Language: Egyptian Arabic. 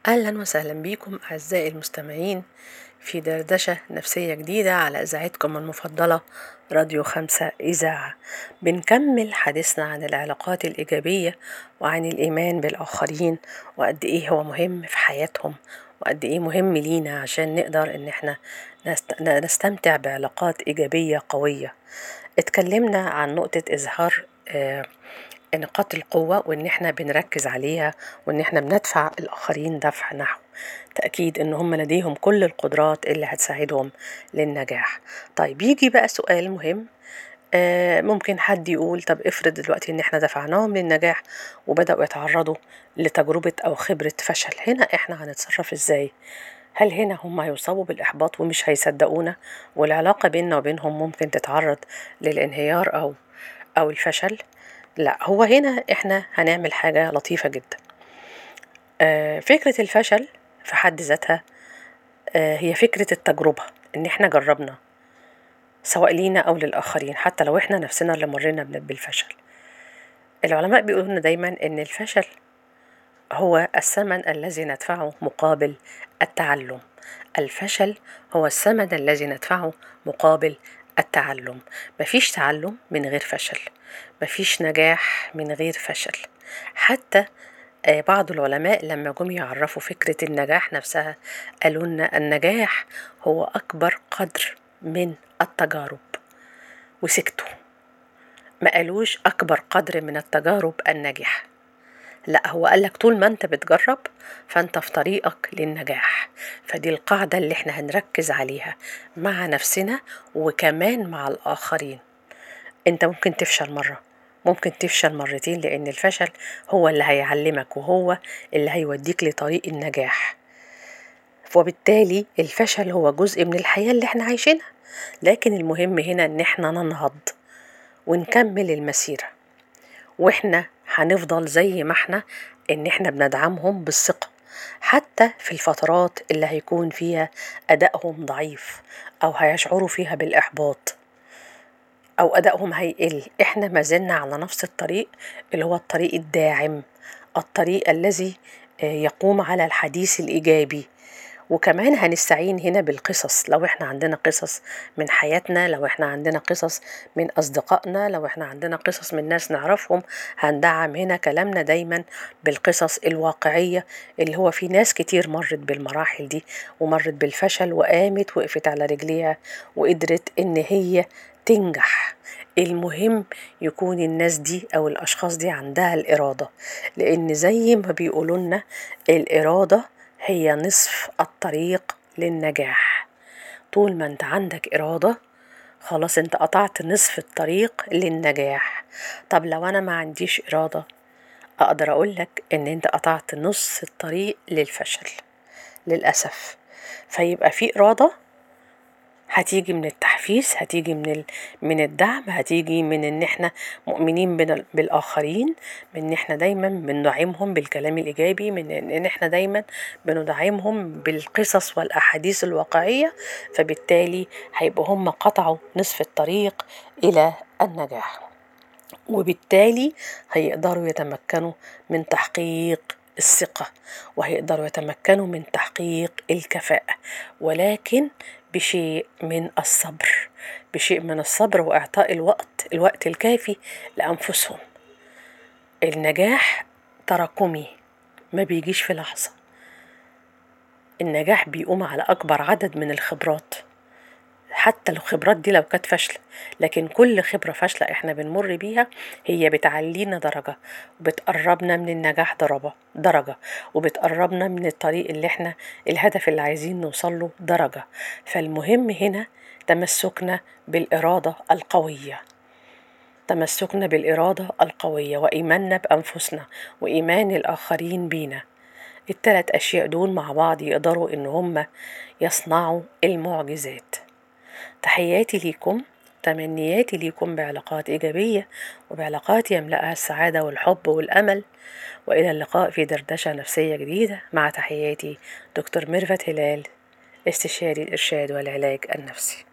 أهلا وسهلا بيكم أعزائي المستمعين في دردشة نفسية جديدة على إذاعتكم المفضلة راديو خمسة إذاعة بنكمل حديثنا عن العلاقات الإيجابية وعن الإيمان بالآخرين وقد إيه هو مهم في حياتهم وقد إيه مهم لينا عشان نقدر إن إحنا نست- نستمتع بعلاقات إيجابية قوية اتكلمنا عن نقطة إظهار آه، نقاط القوة وإن إحنا بنركز عليها وإن إحنا بندفع الآخرين دفع نحو تأكيد إن هم لديهم كل القدرات اللي هتساعدهم للنجاح طيب يجي بقى سؤال مهم آه، ممكن حد يقول طب افرض دلوقتي إن إحنا دفعناهم للنجاح وبدأوا يتعرضوا لتجربة أو خبرة فشل هنا إحنا هنتصرف إزاي؟ هل هنا هم هيصابوا بالإحباط ومش هيصدقونا والعلاقة بيننا وبينهم ممكن تتعرض للانهيار أو أو الفشل؟ لا هو هنا إحنا هنعمل حاجة لطيفة جدا آه، فكرة الفشل في حد ذاتها آه، هي فكرة التجربة إن إحنا جربنا سواء لينا أو للآخرين حتى لو إحنا نفسنا اللي مرينا بال- بالفشل العلماء بيقولوا لنا دايما إن الفشل هو الثمن الذي ندفعه مقابل التعلم الفشل هو الثمن الذي ندفعه مقابل التعلم مفيش تعلم من غير فشل مفيش نجاح من غير فشل حتى آه، بعض العلماء لما جم يعرفوا فكرة النجاح نفسها قالوا لنا النجاح هو أكبر قدر من التجارب وسكتوا ما قالوش أكبر قدر من التجارب الناجحة لا هو قالك طول ما انت بتجرب فانت في طريقك للنجاح فدي القاعدة اللي احنا هنركز عليها مع نفسنا وكمان مع الآخرين انت ممكن تفشل مرة ممكن تفشل مرتين لأن الفشل هو اللي هيعلمك وهو اللي هيوديك لطريق النجاح وبالتالي الفشل هو جزء من الحياة اللي احنا عايشينها لكن المهم هنا ان احنا ننهض ونكمل المسيرة واحنا هنفضل زي ما احنا ان احنا بندعمهم بالثقة حتى في الفترات اللي هيكون فيها أدائهم ضعيف أو هيشعروا فيها بالإحباط أو أدائهم هيقل إحنا ما زلنا على نفس الطريق اللي هو الطريق الداعم الطريق الذي آه، يقوم على الحديث الإيجابي وكمان هنستعين هنا بالقصص لو احنا عندنا قصص من حياتنا لو احنا عندنا قصص من أصدقائنا لو احنا عندنا قصص من ناس نعرفهم هندعم هنا كلامنا دايما بالقصص الواقعية اللي هو في ناس كتير مرت بالمراحل دي ومرت بالفشل وقامت وقفت على رجليها وقدرت إن هي تنجح المهم يكون الناس دي أو الأشخاص دي عندها الإرادة لأن زي ما بيقولوا لنا الإرادة هي نصف الطريق للنجاح طول ما انت عندك إرادة خلاص انت قطعت نصف الطريق للنجاح طب لو أنا ما عنديش إرادة أقدر أقولك إن انت قطعت نص الطريق للفشل للأسف فيبقى في إرادة هتيجي من التحفيز هتيجي من ال... من الدعم هتيجي من ان احنا مؤمنين بال... بالاخرين من ان احنا دايما بندعمهم بالكلام الايجابي من ان احنا دايما بندعمهم بالقصص والاحاديث الواقعيه فبالتالي هيبقوا هم قطعوا نصف الطريق الى النجاح وبالتالي هيقدروا يتمكنوا من تحقيق الثقة وهيقدروا يتمكنوا من تحقيق الكفاءة ولكن بشيء من الصبر بشيء من الصبر وإعطاء الوقت الوقت الكافي لأنفسهم النجاح تراكمي ما بيجيش في لحظة النجاح بيقوم على أكبر عدد من الخبرات حتى الخبرات دي لو كانت فاشلة لكن كل خبرة فاشلة احنا بنمر بيها هي بتعلينا درجة وبتقربنا من النجاح درجة درجة وبتقربنا من الطريق اللي احنا الهدف اللي عايزين نوصله درجة فالمهم هنا تمسكنا بالإرادة القوية تمسكنا بالإرادة القوية وإيماننا بأنفسنا وإيمان الآخرين بينا التلات أشياء دول مع بعض يقدروا إن هم يصنعوا المعجزات تحياتي ليكم تمنياتي ليكم بعلاقات إيجابية وبعلاقات يملأها السعادة والحب والأمل وإلى اللقاء في دردشة نفسية جديدة مع تحياتي دكتور ميرفت هلال استشاري الإرشاد والعلاج النفسي